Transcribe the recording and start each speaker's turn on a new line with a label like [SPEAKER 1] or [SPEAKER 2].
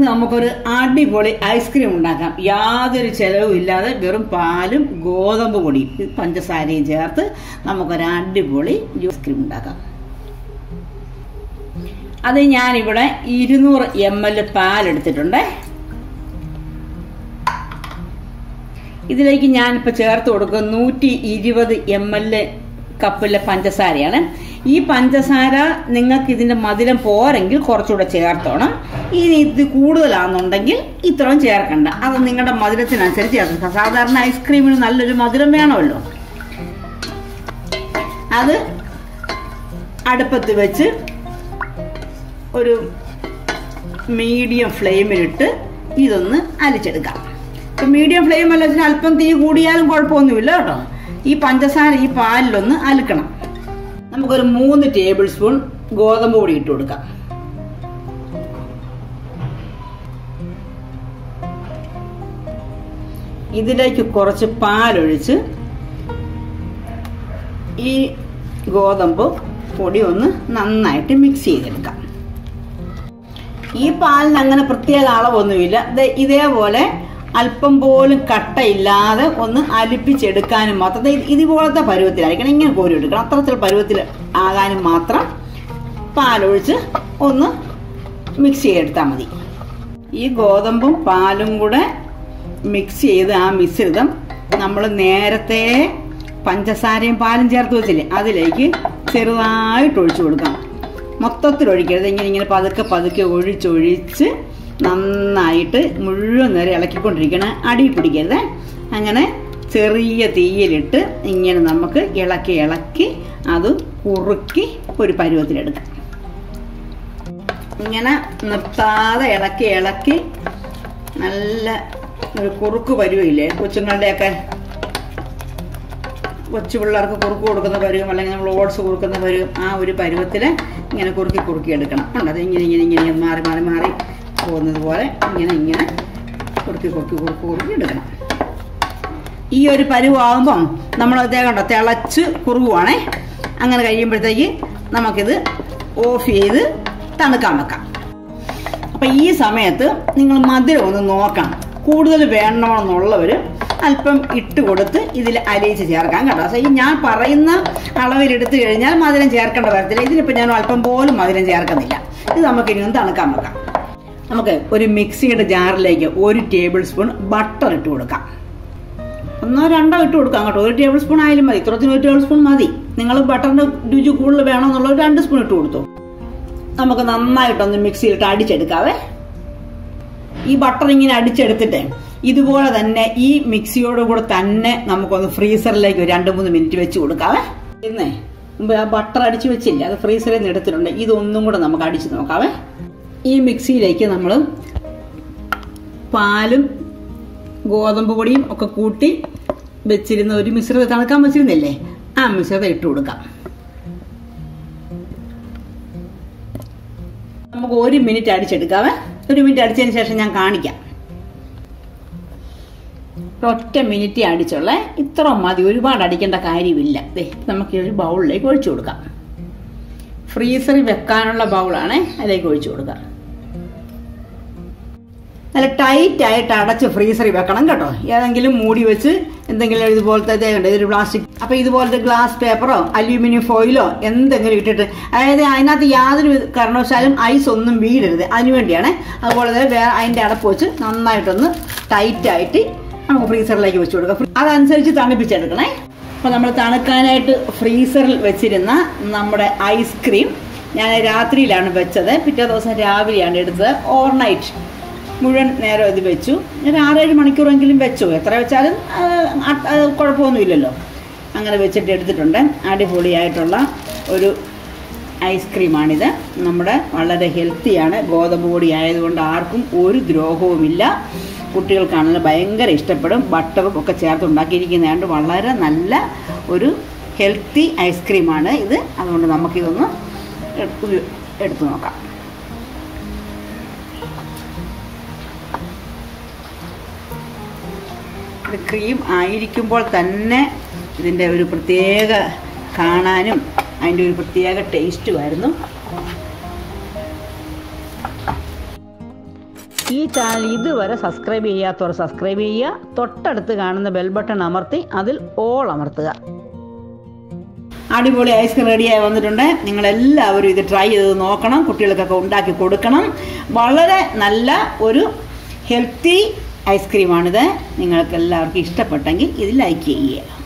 [SPEAKER 1] ഇന്ന് നമുക്കൊരു അടിപൊളി ഐസ്ക്രീം ഉണ്ടാക്കാം യാതൊരു ചെലവും ഇല്ലാതെ വെറും പാലും ഗോതമ്പ് പൊടിയും ഇത് പഞ്ചസാരയും ചേർത്ത് നമുക്കൊരു അടിപൊളി ഐസ്ക്രീം ഉണ്ടാക്കാം അത് ഞാനിവിടെ ഇരുന്നൂറ് എം എൽ പാലെടുത്തിട്ടുണ്ട് ഇതിലേക്ക് ഞാനിപ്പോൾ ചേർത്ത് കൊടുക്കുക നൂറ്റി ഇരുപത് എം എൽ കപ്പിലെ പഞ്ചസാരയാണ് ഈ പഞ്ചസാര നിങ്ങൾക്ക് ഇതിന്റെ മധുരം പോരെങ്കിൽ കുറച്ചുകൂടെ ചേർത്തോണം ഇനി ഇത് കൂടുതലാണെന്നുണ്ടെങ്കിൽ ഇത്രയും ചേർക്കണ്ട അത് നിങ്ങളുടെ മധുരത്തിനനുസരിച്ച് ചേർക്കാം സാധാരണ ഐസ്ക്രീമിന് നല്ലൊരു മധുരം വേണമല്ലോ അത് അടുപ്പത്ത് വെച്ച് ഒരു മീഡിയം ഫ്ലെയിമിലിട്ട് ഇതൊന്ന് അലിച്ചെടുക്കാം ഇപ്പം മീഡിയം ഫ്ലെയിം അല്ല വെച്ചാൽ അല്പം തീ കൂടിയാലും കുഴപ്പമൊന്നുമില്ല കേട്ടോ ഈ പഞ്ചസാര ഈ പാലിലൊന്ന് അലുക്കണം നമുക്കൊരു മൂന്ന് ടേബിൾ സ്പൂൺ ഗോതമ്പ് പൊടി ഇട്ട് കൊടുക്കാം ഇതിലേക്ക് കുറച്ച് പാലൊഴിച്ച് ഈ ഗോതമ്പ് പൊടി ഒന്ന് നന്നായിട്ട് മിക്സ് ചെയ്തെടുക്കാം ഈ പാലിന് അങ്ങനെ പ്രത്യേക അളവൊന്നുമില്ല ദേ ഇതേപോലെ അല്പം പോലും കട്ടയില്ലാതെ ഒന്ന് അലിപ്പിച്ചെടുക്കാനും മാത്രം ദേ ഇതുപോലത്തെ പരുവത്തിലായിരിക്കണം ഇങ്ങനെ കോരി എടുക്കണം അത്രത്തിൽ പരുവത്തിൽ ആകാനും മാത്രം പാലൊഴിച്ച് ഒന്ന് മിക്സ് ചെയ്തെടുത്താൽ മതി ഈ ഗോതമ്പും പാലും കൂടെ മിക്സ് ചെയ്ത് ആ മിശ്രിതം നമ്മൾ നേരത്തെ പഞ്ചസാരയും പാലും ചേർത്ത് വെച്ചില്ലേ അതിലേക്ക് ചെറുതായിട്ട് ഒഴിച്ചു കൊടുക്കണം മൊത്തത്തിൽ ഒഴിക്കരുത് ഇങ്ങനെ ഇങ്ങനെ പതുക്കെ പതുക്കെ ഒഴിച്ചൊഴിച്ച് നന്നായിട്ട് മുഴുവൻ നേരം ഇളക്കിക്കൊണ്ടിരിക്കണം അടി പിടിക്കരുത് അങ്ങനെ ചെറിയ തീയിലിട്ട് ഇങ്ങനെ നമുക്ക് ഇളക്കി ഇളക്കി അത് കുറുക്കി ഒരു പരുവത്തിലെടുക്കാം ഇങ്ങനെ നിർത്താതെ ഇളക്കി ഇളക്കി നല്ല ഒരു കുറുക്ക് പരുവില്ലേ കൊച്ചുങ്ങളുടെയൊക്കെ കൊച്ചു പിള്ളേർക്ക് കുറുക്ക് കൊടുക്കുന്ന പരുവം അല്ലെങ്കിൽ നമ്മൾ ഓട്സ് കൊടുക്കുന്ന പരുവം ആ ഒരു പരുവത്തിൽ ഇങ്ങനെ കുറുക്കി കുറുക്കി എടുക്കണം ഉണ്ട് അത് ഇങ്ങനെ ഇങ്ങനെ ഇങ്ങനെ മാറി മാറി മാറി പോകുന്നത് പോലെ ഇങ്ങനെ ഇങ്ങനെ കുറുക്കി കുറുക്കി കുറുക്കി കുറുക്കി എടുക്കണം ഈ ഒരു പരുവാകുമ്പം നമ്മൾ കണ്ടോ തിളച്ച് കുറുകുവാണേ അങ്ങനെ കഴിയുമ്പോഴത്തേക്ക് നമുക്കിത് ഓഫ് ചെയ്ത് തണുക്കാൻ വെക്കാം അപ്പം ഈ സമയത്ത് നിങ്ങൾ മധുരം ഒന്ന് നോക്കണം കൂടുതൽ വേണമെന്നുള്ളവർ അല്പം ഇട്ട് കൊടുത്ത് ഇതിൽ അലിയിച്ച് ചേർക്കാം കേട്ടോ പക്ഷേ ഈ ഞാൻ പറയുന്ന അളവിലെടുത്തു കഴിഞ്ഞാൽ മധുരം ചേർക്കേണ്ട വരത്തില്ല ഇതിലിപ്പോൾ ഞാൻ അല്പം പോലും മധുരം ചേർക്കുന്നില്ല ഇത് നമുക്ക് ഇനി ഒന്ന് തണുക്കാൻ വെക്കാം നമുക്ക് ഒരു മിക്സിയുടെ ജാറിലേക്ക് ഒരു ടേബിൾ സ്പൂൺ ബട്ടർ ഇട്ട് കൊടുക്കാം ഒന്നോ രണ്ടോ ഇട്ട് കൊടുക്കാം കേട്ടോ ഒരു ടേബിൾ സ്പൂൺ ആയാലും മതി ഇത്രത്തിന് ഒരു ടേബിൾ സ്പൂൺ മതി നിങ്ങൾ ബട്ടറിന്റെ രുചി കൂടുതൽ വേണമെന്നുള്ളത് രണ്ട് സ്പൂൺ ഇട്ട് കൊടുത്തു നമുക്ക് നന്നായിട്ടൊന്ന് മിക്സിയിലിട്ട് അടിച്ചെടുക്കാവേ ഈ ബട്ടർ ഇങ്ങനെ അടിച്ചെടുത്തിട്ട് ഇതുപോലെ തന്നെ ഈ മിക്സിയോട് കൂടെ തന്നെ നമുക്കൊന്ന് ഫ്രീസറിലേക്ക് രണ്ട് മൂന്ന് മിനിറ്റ് വെച്ച് കൊടുക്കാവേ ഇന്നേ മുമ്പ് ആ ബട്ടർ അടിച്ച് വെച്ചില്ല അത് ഫ്രീസറിൽ നിന്ന് എടുത്തിട്ടുണ്ട് ഇതൊന്നും കൂടെ നമുക്ക് അടിച്ച് നോക്കാവേ ഈ മിക്സിയിലേക്ക് നമ്മൾ പാലും ഗോതമ്പ് പൊടിയും ഒക്കെ കൂട്ടി വെച്ചിരുന്ന ഒരു മിശ്രിതം തണുക്കാൻ വെച്ചിരുന്നില്ലേ ആ മിശ്രിതം ഇട്ട് കൊടുക്കാം നമുക്ക് ഒരു മിനിറ്റ് അടിച്ചെടുക്കാവേ ഒരു മിനിറ്റ് അടിച്ചതിന് ശേഷം ഞാൻ കാണിക്കാം ഒറ്റ മിനിറ്റ് അടിച്ചുള്ളേ ഇത്ര മതി ഒരുപാട് അടിക്കേണ്ട കാര്യമില്ല ദേ നമുക്ക് ഒരു ബൗളിലേക്ക് ഒഴിച്ചു കൊടുക്കാം ഫ്രീസറിൽ വെക്കാനുള്ള ബൗളാണ് അതിലേക്ക് ഒഴിച്ചു കൊടുക്കാം നല്ല ടൈറ്റ് ആയിട്ട് അടച്ച് ഫ്രീസറിൽ വെക്കണം കേട്ടോ ഏതെങ്കിലും മൂടി വെച്ച് എന്തെങ്കിലും ഇതുപോലത്തെ ഇതേണ്ട ഇതൊരു പ്ലാസ്റ്റിക് അപ്പൊ ഇതുപോലത്തെ ഗ്ലാസ് പേപ്പറോ അലൂമിനിയം ഫോയിലോ എന്തെങ്കിലും ഇട്ടിട്ട് അതായത് അതിനകത്ത് യാതൊരു കാരണവശാലും ഐസ് ഒന്നും വീഴരുത് അതിനുവേണ്ടിയാണ് അതുപോലെ തന്നെ വേറെ അതിന്റെ അടപ്പ് വെച്ച് നന്നായിട്ടൊന്ന് ടൈറ്റ് ആയിട്ട് നമുക്ക് ഫ്രീസറിലേക്ക് വെച്ച് കൊടുക്കാം അതനുസരിച്ച് തണുപ്പിച്ചെടുക്കണേ അപ്പൊ നമ്മൾ തണുക്കാനായിട്ട് ഫ്രീസറിൽ വെച്ചിരുന്ന നമ്മുടെ ഐസ്ക്രീം ഞാൻ രാത്രിയിലാണ് വെച്ചത് പിറ്റേ ദിവസം രാവിലെയാണ് എടുത്തത് ഓവർനൈറ്റ് മുഴുവൻ നേരം ഇത് വെച്ചു ഒരു ആറേഴ് മണിക്കൂറെങ്കിലും വെച്ചു എത്ര വെച്ചാലും കുഴപ്പമൊന്നുമില്ലല്ലോ അങ്ങനെ വെച്ചിട്ട് എടുത്തിട്ടുണ്ട് അടിപൊളിയായിട്ടുള്ള ഒരു ഐസ്ക്രീമാണിത് നമ്മുടെ വളരെ ഹെൽത്തിയാണ് ഗോതമ്പ് പൊടി ആയതുകൊണ്ട് ആർക്കും ഒരു ദ്രോഹവുമില്ല കുട്ടികൾക്കാണെങ്കിൽ ഭയങ്കര ഇഷ്ടപ്പെടും ബട്ടറും ഒക്കെ ചേർത്ത് ഉണ്ടാക്കിയിരിക്കുന്നതുകൊണ്ട് വളരെ നല്ല ഒരു ഹെൽത്തി ഐസ്ക്രീമാണ് ഇത് അതുകൊണ്ട് നമുക്കിതൊന്ന് എടുത്തു നോക്കാം ഇത് ക്രീം ആയിരിക്കുമ്പോൾ തന്നെ ഇതിൻ്റെ ഒരു പ്രത്യേക കാണാനും അതിൻ്റെ ഒരു പ്രത്യേക ടേസ്റ്റുമായിരുന്നു ഈ ചാനൽ ഇതുവരെ സബ്സ്ക്രൈബ് ചെയ്യാത്തവർ സബ്സ്ക്രൈബ് ചെയ്യുക തൊട്ടടുത്ത് കാണുന്ന ബെൽ ബട്ടൺ അമർത്തി അതിൽ ഓൾ അമർത്തുക അടിപൊളി ഐസ്ക്രീം റെഡിയായി വന്നിട്ടുണ്ട് നിങ്ങളെല്ലാവരും ഇത് ട്രൈ ചെയ്ത് നോക്കണം കുട്ടികൾക്കൊക്കെ ഉണ്ടാക്കി കൊടുക്കണം വളരെ നല്ല ഒരു ഹെൽത്തി ഐസ്ക്രീമാണിത് നിങ്ങൾക്ക് എല്ലാവർക്കും ഇഷ്ടപ്പെട്ടെങ്കിൽ ഇത് ലൈക്ക് ചെയ്യുക